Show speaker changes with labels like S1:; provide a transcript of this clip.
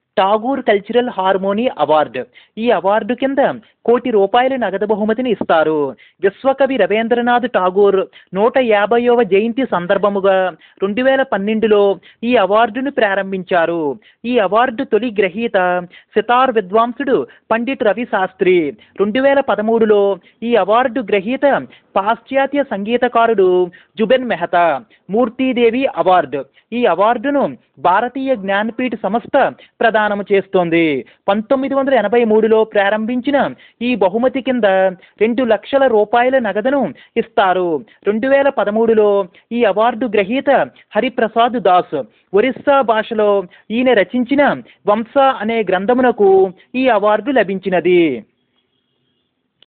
S1: Tagore cultural harmony award ఈ award కింద కోటి రూపాయల నగదు బహుమతిని ఇస్తారు విశ్వకవి రవీంద్రనాథ్ ఠాగూర్ నూట యాభైవ జయంతి సందర్భముగా రెండు వేల పన్నెండులో ఈ అవార్డును ప్రారంభించారు ఈ అవార్డు తొలి గ్రహీత సితార్ విద్వాంసుడు పండిట్ రవి శాస్త్రి రెండు వేల పదమూడులో ఈ అవార్డు గ్రహీత పాశ్చాత్య సంగీతకారుడు జుబెన్ మెహతా మూర్తీదేవి అవార్డు ఈ అవార్డును భారతీయ జ్ఞానపీఠ సంస్థ ప్రదానం చేస్తోంది పంతొమ్మిది వందల ఎనభై మూడులో ప్రారంభించిన ఈ బహుమతి కింద రెండు లక్షల రూపాయల నగదును ఇస్తారు రెండు వేల పదమూడులో ఈ అవార్డు గ్రహీత హరిప్రసాద్ దాస్ ఒరిస్సా భాషలో ఈయన రచించిన వంశ అనే గ్రంథమునకు ఈ అవార్డు లభించినది